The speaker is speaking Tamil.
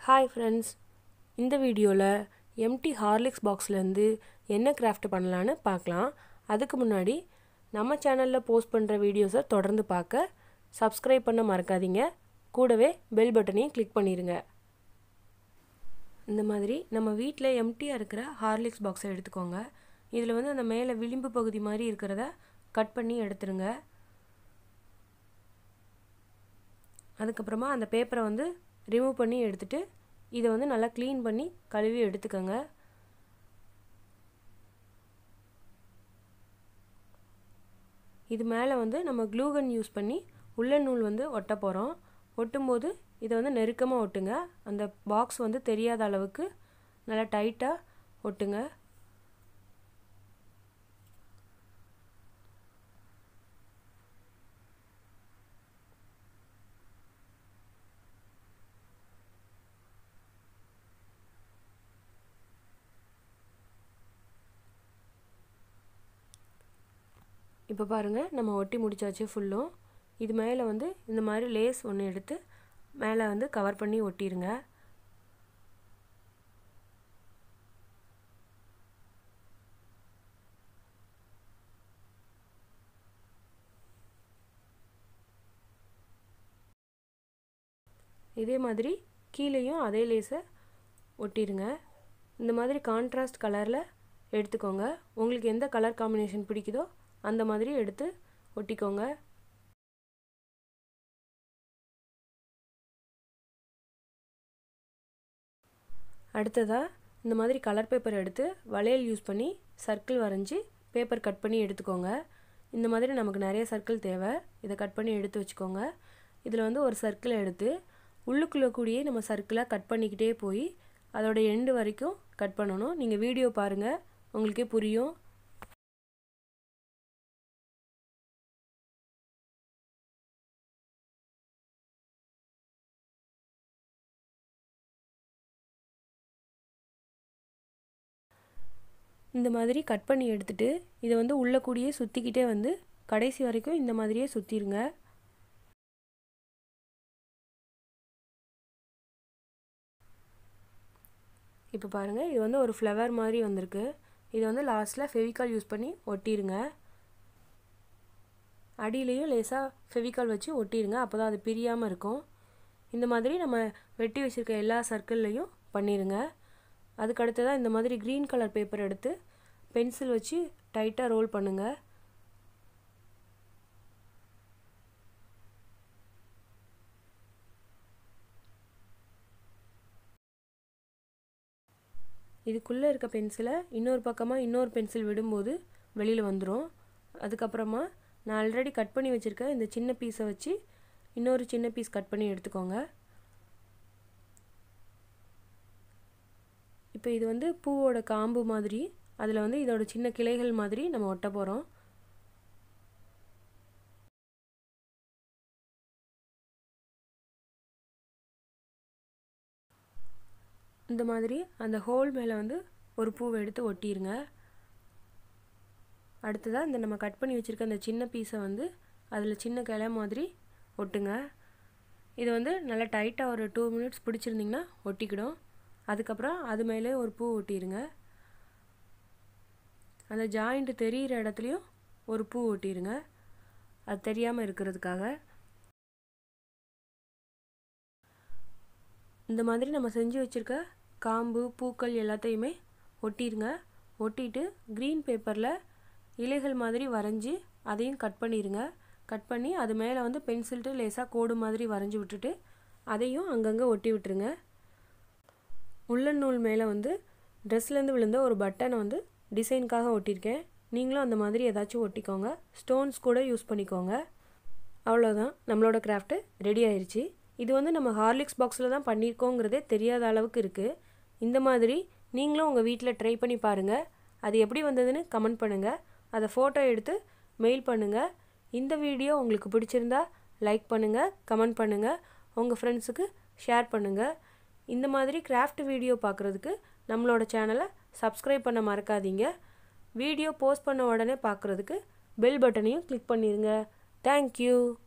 ஹாய் ஃப்ரெண்ட்ஸ் இந்த வீடியோவில் எம்டி ஹார்லிக்ஸ் பாக்ஸ்லேருந்து என்ன கிராஃப்ட் பண்ணலான்னு பார்க்கலாம் அதுக்கு முன்னாடி நம்ம சேனலில் போஸ்ட் பண்ணுற வீடியோஸை தொடர்ந்து பார்க்க சப்ஸ்கிரைப் பண்ண மறக்காதீங்க கூடவே பெல் பட்டனையும் கிளிக் பண்ணிடுங்க இந்த மாதிரி நம்ம வீட்டில் எம்டியாக இருக்கிற ஹார்லிக்ஸ் பாக்ஸை எடுத்துக்கோங்க இதில் வந்து அந்த மேலே விளிம்பு பகுதி மாதிரி இருக்கிறத கட் பண்ணி எடுத்துருங்க அதுக்கப்புறமா அந்த பேப்பரை வந்து ரிமூவ் பண்ணி எடுத்துட்டு இதை வந்து நல்லா க்ளீன் பண்ணி கழுவி எடுத்துக்கோங்க இது மேலே வந்து நம்ம க்ளூகன் யூஸ் பண்ணி உள்ள நூல் வந்து ஒட்ட போகிறோம் ஒட்டும்போது இதை வந்து நெருக்கமாக ஒட்டுங்க அந்த பாக்ஸ் வந்து தெரியாத அளவுக்கு நல்லா டைட்டாக ஒட்டுங்க இப்போ பாருங்கள் நம்ம ஒட்டி முடிச்சாச்சு ஃபுல்லும் இது மேலே வந்து இந்த மாதிரி லேஸ் ஒன்று எடுத்து மேலே வந்து கவர் பண்ணி ஒட்டிடுங்க இதே மாதிரி கீழேயும் அதே லேஸை ஒட்டிடுங்க இந்த மாதிரி கான்ட்ராஸ்ட் கலரில் எடுத்துக்கோங்க உங்களுக்கு எந்த கலர் காம்பினேஷன் பிடிக்குதோ அந்த மாதிரி எடுத்து ஒட்டிக்கோங்க அடுத்ததாக இந்த மாதிரி கலர் பேப்பர் எடுத்து வளையல் யூஸ் பண்ணி சர்க்கிள் வரைஞ்சி பேப்பர் கட் பண்ணி எடுத்துக்கோங்க இந்த மாதிரி நமக்கு நிறைய சர்க்கிள் தேவை இதை கட் பண்ணி எடுத்து வச்சுக்கோங்க இதில் வந்து ஒரு சர்க்கிள் எடுத்து உள்ளுக்குள்ளே கூடியே நம்ம சர்க்கிளாக கட் பண்ணிக்கிட்டே போய் அதோட எண்டு வரைக்கும் கட் பண்ணணும் நீங்கள் வீடியோ பாருங்கள் உங்களுக்கே புரியும் இந்த மாதிரி கட் பண்ணி எடுத்துட்டு இதை வந்து உள்ளே கூடியே சுற்றிக்கிட்டே வந்து கடைசி வரைக்கும் இந்த மாதிரியே சுற்றிருங்க இப்போ பாருங்கள் இது வந்து ஒரு ஃப்ளவர் மாதிரி வந்திருக்கு இது வந்து லாஸ்ட்டில் ஃபெவிகால் யூஸ் பண்ணி ஒட்டிடுங்க அடியிலையும் லேசாக ஃபெவிகால் வச்சு ஒட்டிடுங்க அப்போ தான் அது பிரியாமல் இருக்கும் இந்த மாதிரி நம்ம வெட்டி வச்சுருக்க எல்லா சர்க்கிள்லையும் பண்ணிடுங்க அதுக்கு அடுத்ததாக இந்த மாதிரி க்ரீன் கலர் பேப்பர் எடுத்து பென்சில் வச்சு டைட்டாக ரோல் பண்ணுங்கள் இதுக்குள்ளே இருக்க பென்சிலை இன்னொரு பக்கமாக இன்னொரு பென்சில் விடும்போது வெளியில் வந்துடும் அதுக்கப்புறமா நான் ஆல்ரெடி கட் பண்ணி வச்சுருக்க இந்த சின்ன பீஸை வச்சு இன்னொரு சின்ன பீஸ் கட் பண்ணி எடுத்துக்கோங்க இப்போ இது வந்து பூவோட காம்பு மாதிரி அதில் வந்து இதோட சின்ன கிளைகள் மாதிரி நம்ம ஒட்ட போகிறோம் இந்த மாதிரி அந்த ஹோல் மேலே வந்து ஒரு பூவை எடுத்து ஒட்டிடுங்க அடுத்ததாக இந்த நம்ம கட் பண்ணி வச்சுருக்க அந்த சின்ன பீஸை வந்து அதில் சின்ன கிளை மாதிரி ஒட்டுங்க இது வந்து நல்லா டைட்டாக ஒரு டூ மினிட்ஸ் பிடிச்சிருந்திங்கன்னா ஒட்டிக்கிடும் அதுக்கப்புறம் அது மேலே ஒரு பூ ஒட்டிடுங்க அந்த ஜாயிண்ட்டு தெரிகிற இடத்துலையும் ஒரு பூ ஒட்டிடுங்க அது தெரியாமல் இருக்கிறதுக்காக இந்த மாதிரி நம்ம செஞ்சு வச்சுருக்க காம்பு பூக்கள் எல்லாத்தையுமே ஒட்டிடுங்க ஒட்டிட்டு க்ரீன் பேப்பரில் இலைகள் மாதிரி வரைஞ்சி அதையும் கட் பண்ணிடுங்க கட் பண்ணி அது மேலே வந்து பென்சில்ட்டு லேசாக கோடு மாதிரி வரைஞ்சி விட்டுட்டு அதையும் அங்கங்கே ஒட்டி விட்டுருங்க உள்ளன் நூல் மேலே வந்து ட்ரெஸ்லேருந்து விழுந்த ஒரு பட்டனை வந்து டிசைனுக்காக ஒட்டியிருக்கேன் நீங்களும் அந்த மாதிரி ஏதாச்சும் ஒட்டிக்கோங்க ஸ்டோன்ஸ் கூட யூஸ் பண்ணிக்கோங்க அவ்வளோதான் நம்மளோட கிராஃப்ட்டு ரெடி ஆயிடுச்சு இது வந்து நம்ம ஹார்லிக்ஸ் பாக்ஸில் தான் பண்ணியிருக்கோங்கிறதே தெரியாத அளவுக்கு இருக்குது இந்த மாதிரி நீங்களும் உங்கள் வீட்டில் ட்ரை பண்ணி பாருங்கள் அது எப்படி வந்ததுன்னு கமெண்ட் பண்ணுங்கள் அதை ஃபோட்டோ எடுத்து மெயில் பண்ணுங்கள் இந்த வீடியோ உங்களுக்கு பிடிச்சிருந்தா லைக் பண்ணுங்கள் கமெண்ட் பண்ணுங்கள் உங்கள் ஃப்ரெண்ட்ஸுக்கு ஷேர் பண்ணுங்கள் இந்த மாதிரி கிராஃப்ட் வீடியோ பார்க்குறதுக்கு நம்மளோட சேனலை சப்ஸ்கிரைப் பண்ண மறக்காதீங்க வீடியோ போஸ்ட் பண்ண உடனே பார்க்குறதுக்கு பெல் பட்டனையும் கிளிக் பண்ணிடுங்க தேங்க்யூ